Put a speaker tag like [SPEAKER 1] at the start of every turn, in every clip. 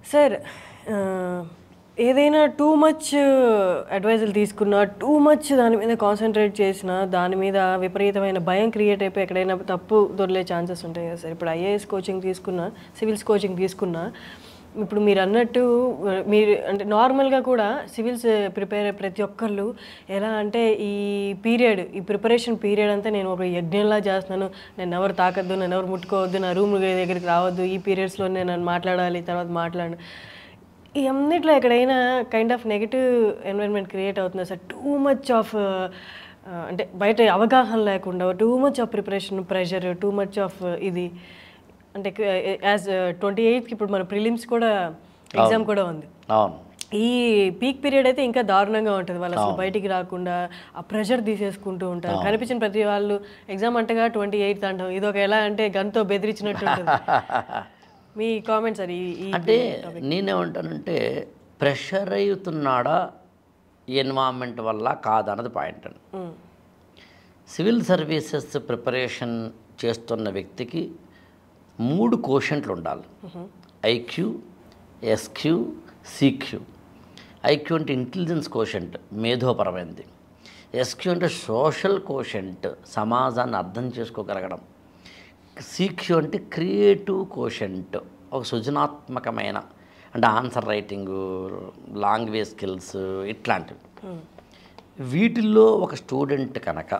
[SPEAKER 1] Sir ఆ, ఏదైనా too much అడ్వైజులు తీసుకున్నా టూ మచ్ దాని మీద కాన్సన్ట్రేట్ చేసినా దాని మీద విపరీతమైన భయం క్రియేట్ అయిపోయి ఎక్కడైనా తప్పు దొరికే ఛాన్సెస్ ఉంటాయి కదా సార్ ఇప్పుడు ఐఏఎస్ కోచింగ్ తీసుకున్నా సివిల్స్ కోచింగ్ తీసుకున్నా ఇప్పుడు మీరు అన్నట్టు ఆ, మీరు అంటే నార్మల్గా కూడా సివిల్స్ ప్రిపేర్ అయ్యే ప్రతి ఒక్కళ్ళు ఎలా అంటే ఈ పీరియడ్ ఈ ప్రిపరేషన్ పీరియడ్ అంతా నేను ఒక యజ్ఞంలా చేస్తున్నాను నేను ఎవరు తాకద్దు నేను ఎవరు ముట్టుకోవద్దు నా రూమ్ దగ్గరికి రావద్దు ఈ పీరియడ్స్లో నేను మాట్లాడాలి తర్వాత మాట్లాడు ఈ అన్నిట్లో ఎక్కడైనా kind of negative environment create అవుతుంది సార్ టూ మచ్ ఆఫ్ అంటే బయట అవగాహన లేకుండా too much of preparation pressure too much of ఇది అంటే యాజ్ ట్వంటీ ఎయిత్కి ఇప్పుడు మన ప్రిలిమ్స్ కూడా ఎగ్జామ్ కూడా ఉంది
[SPEAKER 2] అవును
[SPEAKER 1] ఈ పీక్ పీరియడ్ అయితే ఇంకా దారుణంగా ఉంటుంది వాళ్ళు అసలు బయటికి రాకుండా ఆ ప్రెషర్ తీసేసుకుంటూ ఉంటారు కనిపించిన ప్రతి వాళ్ళు ఎగ్జామ్ అంటగా ట్వంటీ ఎయిత్ అంటాం ఇది ఒక ఎలా అంటే గన్తో బెదిరించినట్టు ఉంటుంది మీ కామెంట్స్ అది ఈ
[SPEAKER 2] అంటే నేనేమంటానంటే ప్రెషర్ అవుతున్నాడా ఎన్వామెంట్ వల్ల కాదన్నది పాయింట్ అండి
[SPEAKER 1] మ్,
[SPEAKER 2] సివిల్ సర్వీసెస్ ప్రిపరేషన్ చేస్తున్న వ్యక్తికి మూడు కోషంట్లు ఉండాలి ఐక్యూ ఎస్క్యూ సిక్యూ ఐక్యూ అంటే ఇంటెలిజెన్స్ కోషంట్ మేధోపరమైనది ఎస్క్యూ అంటే సోషల్ కోషంట్ సమాజాన్ని అర్థం చేసుకోగలగడం సిక్యూ అంటే క్రియేటివ్ కోషంట్ ఒక సృజనాత్మకమైన అంటే ఆన్సర్ రైటింగు లాంగ్వేజ్ స్కిల్స్ ఇట్లాంటివి వీటిల్లో ఒక స్టూడెంట్ కనుక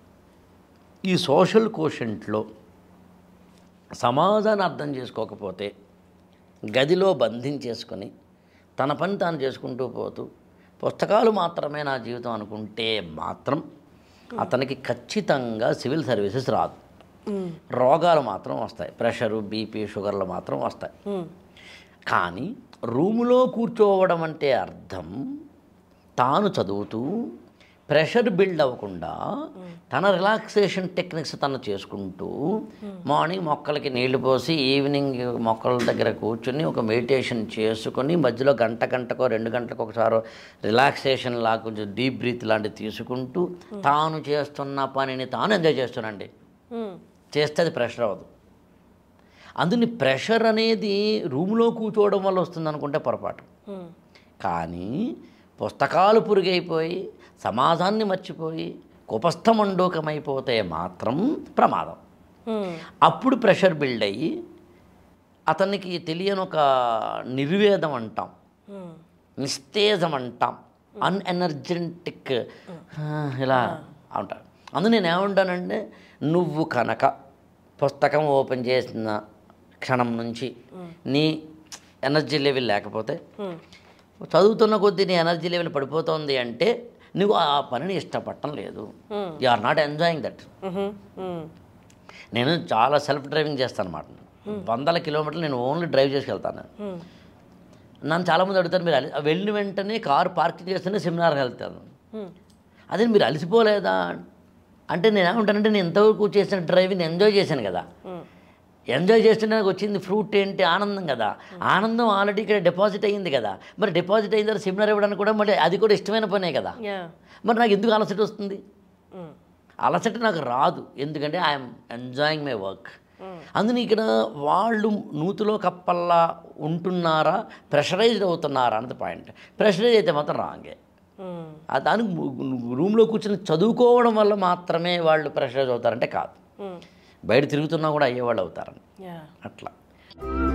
[SPEAKER 2] ఈ సోషల్ కోషంట్లో సమాజాన్ని అర్థం చేసుకోకపోతే గదిలో బంధించేసుకొని తన పని తాను చేసుకుంటూ పోతూ పుస్తకాలు మాత్రమే నా జీవితం అనుకుంటే మాత్రం అతనికి ఖచ్చితంగా సివిల్ సర్వీసెస్ రాదు
[SPEAKER 1] మ్,
[SPEAKER 2] రోగాలు మాత్రం వస్తాయి ప్రెషరు బీపీ షుగర్లు మాత్రం వస్తాయి
[SPEAKER 1] మ్,
[SPEAKER 2] కానీ రూములో కూర్చోవడం అంటే అర్థం తాను చదువుతూ ప్రెషర్ బిల్డ్ అవ్వకుండా తన రిలాక్సేషన్ టెక్నిక్స్ తను చేసుకుంటూ మార్నింగ్ మొక్కలకి నీళ్లు పోసి ఈవినింగ్ మొక్కల దగ్గర కూర్చుని ఒక మెడిటేషన్ చేసుకొని మధ్యలో గంట గంటకో రెండు గంటలకు ఒకసారి రిలాక్సేషన్ లా కొంచెం డీప్ బ్రీత్ లాంటివి తీసుకుంటూ తాను చేస్తున్న పనిని తాను ఎంజాయ్ చేస్తున్నాండి
[SPEAKER 1] మ్,
[SPEAKER 2] చేస్తే అది ప్రెషర్ అవ్వదు అందుని ప్రెషర్ అనేది రూమ్లో కూర్చోవడం వల్ల వస్తుంది అనుకుంటే పొరపాటు
[SPEAKER 1] మ్,
[SPEAKER 2] కానీ పుస్తకాలు పురుగైపోయి సమాజాన్ని మర్చిపోయి కుపస్థమండూకమైపోతే మాత్రం ప్రమాదం
[SPEAKER 1] మ్,
[SPEAKER 2] అప్పుడు ప్రెషర్ బిల్డ్ అయ్యి అతనికి తెలియని ఒక నిర్వేదం అంటాం
[SPEAKER 1] మ్,
[SPEAKER 2] నిస్తేజం అంటాం అన్ఎనర్జెటిక్ ఇలా అంటారు అందు నేను ఏమంటానంటే నువ్వు కనుక పుస్తకం ఓపెన్ చేసిన క్షణం నుంచి నీ ఎనర్జీ లెవెల్ లేకపోతే
[SPEAKER 1] మ్,
[SPEAKER 2] చదువుతున్న కొద్దీ నీ ఎనర్జీ లెవెల్ పడిపోతుంది అంటే నువ్వు ఆ పనిని ఇష్టపడటం లేదు
[SPEAKER 1] Hmm.
[SPEAKER 2] You are not enjoying that
[SPEAKER 1] మ్హూ, మ్,
[SPEAKER 2] నేను చాలా సెల్ఫ్ డ్రైవింగ్ చేస్తాను అనమాట వందల కిలోమీటర్లు నేను ఓన్లీ డ్రైవ్ చేసుకెళ్తాను
[SPEAKER 1] మ్,
[SPEAKER 2] నన్ను చాలామంది అడుగుతారు మీరు అలి- వెళ్ళిన వెంటనే కారు పార్కింగ్ చేస్తేనే సెమినార్కి వెళ్తాను
[SPEAKER 1] మ్,
[SPEAKER 2] అదే మీరు అలసిపోలేదా అంటే నేను ఏమంటానంటే నేను ఎంతవరకు చేసిన డ్రైవింగ్ ఎంజాయ్ చేశాను కదా
[SPEAKER 1] మ్,
[SPEAKER 2] ఎంజాయ్ చేస్తుంటే నాకు వచ్చింది ఫ్రూట్ ఏంటి ఆనందం కదా ఆనందం ఆల్రెడీ ఇక్కడ డిపాజిట్ అయ్యింది కదా మరి డిపాజిట్ అయిన తర్వాత సెమినార్ ఇవ్వడానికి కూడా మళ్ళీ అది కూడా ఇష్టమైన పనే కదా
[SPEAKER 1] యా
[SPEAKER 2] మరి నాకు ఎందుకు అలసట వస్తుంది
[SPEAKER 1] మ్,
[SPEAKER 2] అలసట నాకు రాదు ఎందుకంటే ఐఎమ్ ఎంజాయింగ్ మై వర్క్
[SPEAKER 1] మ్,
[SPEAKER 2] అందుని ఇక్కడ వాళ్ళు నూతిలో కప్పల్లా ఉంటున్నారా ప్రెషరైజ్డ్ అవుతున్నారా అన్నది పాయింట్ ప్రెషరైజ్ అయితే మాత్రం రాంగే
[SPEAKER 1] మ్,
[SPEAKER 2] ఆ దానికి రూమ్లో కూర్చొని చదువుకోవడం వల్ల మాత్రమే వాళ్ళు ప్రెషరైజ్ అవుతారంటే కాదు
[SPEAKER 1] మ్,
[SPEAKER 2] బయట తిరుగుతున్నా కూడా అయ్యేవాళ్ళు అవుతారని
[SPEAKER 1] యా
[SPEAKER 2] అట్లా